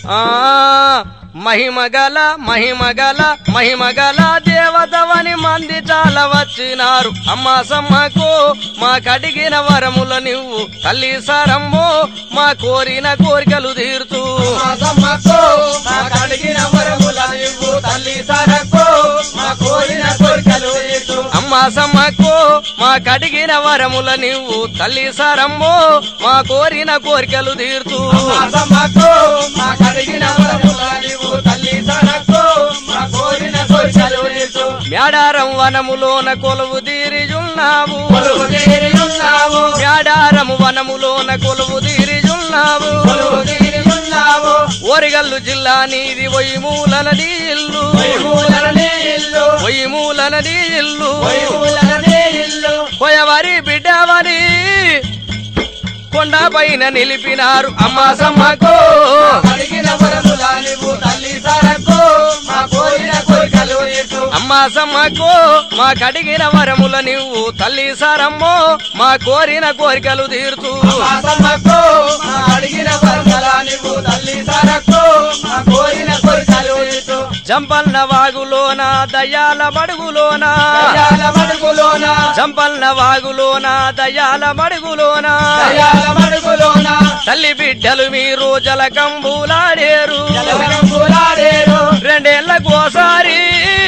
ఆ మహిమగల మహిమగల మహిమగల దేవతవని మంది చాలా వచ్చినారు అమ్మ సమ్మకు మా కడిగిన వరముల నువ్వు తల్లి సారమ్మో మా కోరిన కోరికలు తీరుతూ మా సమ్మక్కో మా కడిగిన వరముల నీవు తల్లి సారక్కో మా కోరిన కోరికలు తీర్చు అమ్మ సమ్మకు మా కడిగిన వరముల నువ్వు తల్లి సారమ్మో మా కోరిన కోరికలు తీరుతూ మా సమ్మక్కో మా కడిగిన వరముల నీవు తల్లి సారక్కో మా కోరిన కోరికలు తీర్చు మేడారం వనములోన కొలువు తీరియున్నావు కొలువు తీరి ఉన్నావు మేడారము వనములోన కొలువు తీరియున్నావు కొలువు తీరి ఉన్నావు ఓరిగల్లు జిల్లా నీది ఒయ్యి మూలన నీ ఇల్లు వైమూలన నీ ఇల్లు ఒయ్యి మూలన నీ ఇల్లు వైమూలన నీ ఇల్లు కొయవరి బిడ్డవని కొండ పైన నిలిపినారు అమ్మ సమ్మకు కడిగిన వరముల నీవు తల్లి సారక్కో మా కోరిన కోరికలు తీర్చు అమ్మ సమ్మకు మా కడిగిన వరముల నువ్వు తల్లి సారమ్మో మా కోరిన కోరికలు తీరుతూ మా సమ్మక్కో మా అడిగిన వరముల నీవు తల్లి సారక్కో మా కోరిన కోరికలు తీర్చు జంపల్న వాగులోన దయాల మడుగులోన దయాల మడుగులోన జంపల్న వాగులోన దయాల మడుగులోన దయాల మడుగులోన తల్లి బిడ్డలు మీరు జలకంబులాడేరు జలగంబులాడేరు రెండేళ్లకోసారి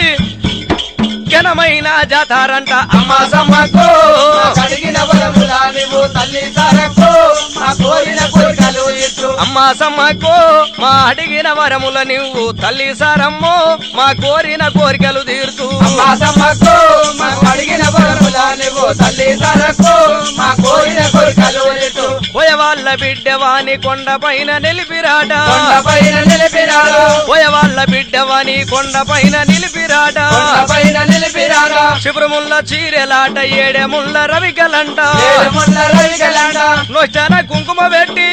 ఘనమైన జాతారంట అమ్మ సమ్మక్కో మా అడిగిన వరముల నీవు తల్లి సారక్కో మా కోరిన కోరికలు తీర్చు అమ్మ సమ్మకు మా అడిగిన వరముల నువ్వు తల్లి సారమ్మో మా కోరిన కోరికలు తీరుతూ అమ్మ సమ్మక్కో మా అడిగిన వరముల నీవు తల్లి సారక్కో మా కోరిన కోరికలు తీర్చు పోయ వాళ్ళ బిడ్డవాని కొండ పైన నిలిపిరాట కొండపైన నిలిపినాడు పోయ వాళ్ళ బిడ్డవాని కొండ పైన నిలిపిరాట కొండపైన నిలిపినాడు శిబురముల్ల చీరెలాట ఏడేముళ్ళ రవికలంట ఏడుముళ్ళ రవికలాండ నొష్టన కుంకుమ పెట్టి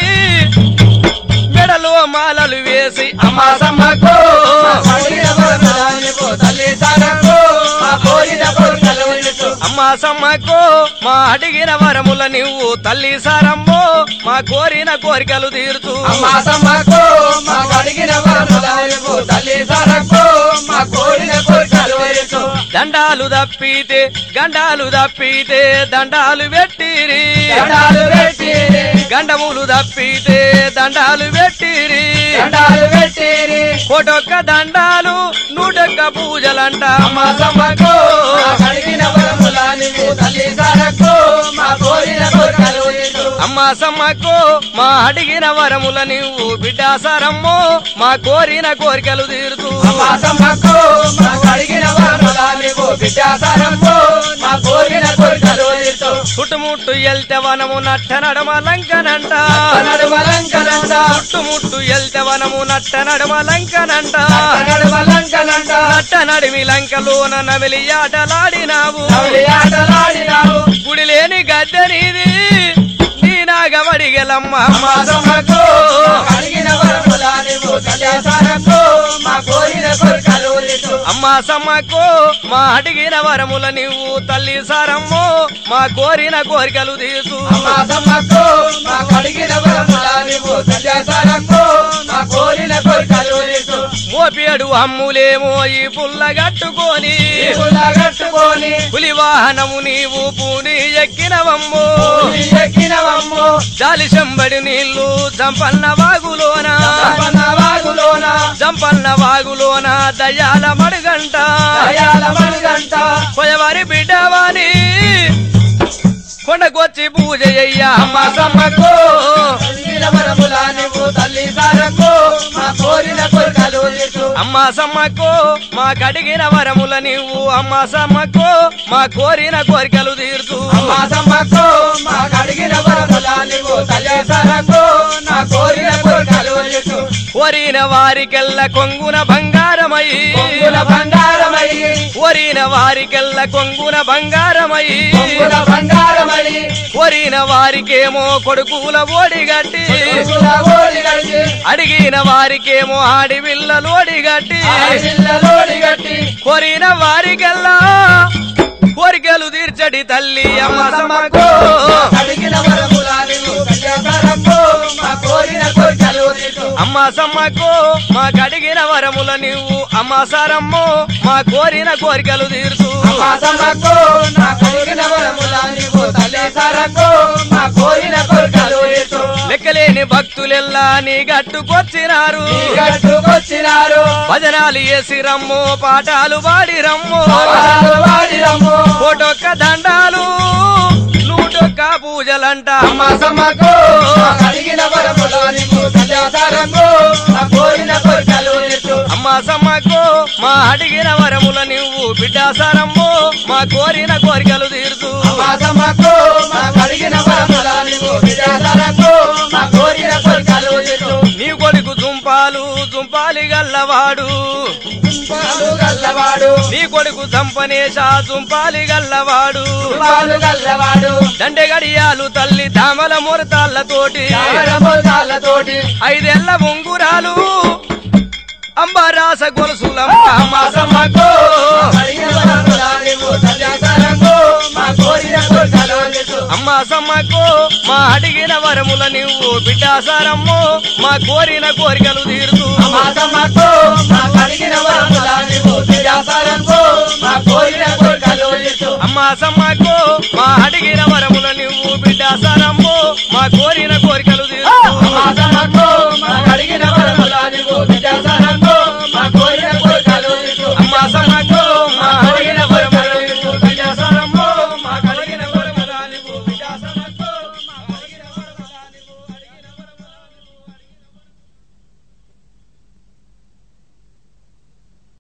మెడలో మాలలు వేసి అమ్మ సమ్మక్కో మా అడిగిన వరముల నీవు తల్లి సారక్కో మా కోరిన కోరికలు తీర్చు అమ్మ సమ్మకు మా అడిగిన వరముల నువ్వు తల్లి సారమ్మో మా కోరిన కోరికలు తీరుతూ అమ్మ సమ్మక్కో మా అడిగిన వరముల నీవు తల్లి సారక్కో మా కోరిన కోరికలు తీర్చు దండాలు తప్పితే గండాలు తప్పితే దండాలు పెట్టిరి దండాలు పెట్టిరి గండములు తప్పితే దండాలు పెట్టిరి దండాలు పెట్టిరి కోటొక్క దండాలు నూటొక్క పూజలంట అమ్మ సమ్మక్కో మా అడిగిన వరముల నీవు తల్లి సారక్కో మా కోరిన కోరికలు తీర్చు అమ్మ సమ్మకు మా అడిగిన వరముల నువ్వు బిడ్డ సారమ్మో మా కోరిన కోరికలు తీరుతూ అమ్మ సమ్మక్కో మా అడిగిన వరముల నీవు బిడ్డ సారక్కో మా కోరిన కోరికలు తీర్చు చుట్టుముట్టు ఎల్తే వనము నట్ట నడమ లంకనంట నడుమలంకనంట చుట్టుముట్టు ఎల్తే వనము నట్ట నడమ లంకనంట నడుమలంకనంట నట్ట నడిమి లంకలోన నమిలి ఆటలాడినావు నవ్వులి ఆటలాడినావు గుడి లేని గద్దె నీది నీ నాగమడిగెలమ్మ అమ్మ సమ్మక్కో అడిగిన వరముల నీవు తల్లి సారక్కో మా కోరిన కోరికలు తీర్చు అమ్మ సమ్మకు మా అడిగిన వరముల నువ్వు తల్లి సారమ్మో మా కోరిన కోరికలు తీర్చు అమ్మ సమ్మక్కో మా అడిగిన వరముల నీవు తల్లి సారక్కో మా కోరిన కోరికలు తీర్చు మోపేడు అమ్ములేమో ఈ పుల్ల కట్టుకొని పుల్ల కట్టుకొని పులి వాహనము నీవు పూని ఎక్కినవమ్ము పులి ఎక్కినవమ్ము జాలి చెంబడి నీళ్లు జంపన్న వాగులోన సంపన్న వాగులోన జంపన్న వాగులోన దయాల మడుగంట దయాల మణిగంట కొయవారి బిడ్డవాని కొండకొచ్చి పూజ చెయ్య అమ్మ సమ్మక్కో అడిగిన వరముల నీవు తల్లి సారక్కో మా కోరిన కోరికలు తీర్చు అమ్మ సమ్మకు మా కడిగిన వరముల నీవు అమ్మ సమ్మకు మా కోరిన కోరికలు తీర్చు అమ్మ సమ్మక్కో మా అడిగిన వరముల నీవు తల్లి సారక్కో నా కోరిన కోరికలు తీర్చు కోరిన వారికెల్ల కొంగున బంగారమై పొంగుల బంగారమయ్యి కోరిన వారికెల్ల కొంగున బంగారమై పొంగుల బంగారమయ్యి కోరిన వారికేమో కొడుకుల ఓడిగట్టి పొంగుల ఓడి గడిచి అడిగిన వారికేమో ఆడి విల్లలు ఓడిగట్టి ఆడపిల్లలోడి గట్టి కోరిన వారికెల్లా కోరికలు తీర్చడి తల్లి అమ్మ సమ్మక్కో సమ్మకు అడిగిన వరముల నీవు తల్లి సారక్కో మా కోరిన కోరికలు తీర్చు అమ్మ అమ్మ సమ్మకు మా కడిగిన వరముల నీవు అమ్మ సారమ్మో మా కోరిన కోరికలు తీర్చు అమ్మా సమ్మకు నా కలిగిన వరముల నీవు తల్లి సారకు మా కోరిన కోరికలు తీర్చు లెక్కలేని భక్తులెల్లా నీ గట్టుకొచ్చినారు నీ గట్టుకొచ్చినారు భజనాలు చేసి రమ్ము పాఠాలు పాడి రమ్ము పాదాలు వాడిరమ్ము కోటొక్క దండాలు నూటొక్క పూజలంట అమ్మా సమ్మకు నా కలిగిన వరముల నీవు తల్లి సారకు మా కోరిన కోరికలు తీర్చు అమ్మ సమ్మకు మా అడిగిన వరముల నువ్వు బిడ్డ సారమ్ము మా కోరిన కోరికలు తీర్చు అమ్మా సమ్మకు మా కలిగిన వరముల నీవు విజయసారకు మా కోరిన కోరికలు తీర్చు నీ కొడుకు జుంపాలు జుంపాలి గల్లవాడు పాలు గల్లవాడు నీ కొడుకు చంపనేశ జుంపాలి గల్లవాడు పాలు గల్లవాడు దండె గడియాలు తల్లి దామల మురతాళ్ళతోటి తోటి ఐదేళ్ల ఉంగురాలు అంబరాస గొలుసులమ్మ అమ్మ సమ్మకు కలిగిన వరముల నీవు సత్యాసారకు మా కోరిన కోరికలు తీర్చు అమ్మ సమ్మకు మా అడిగిన వరముల నువ్వు బిడ్డాసారమ్ము మా కోరిన కోరికలు తీర్చు అమ్మా సమ్మకు మా కలిగిన వరముల నీవు విజయసారకు మా కోరిన కోరికలు తీర్చు అమ్మ సమ్మకు మా అడిగిన వరముల నువ్వు బిడ్డాసారమ్ము మా కోరిన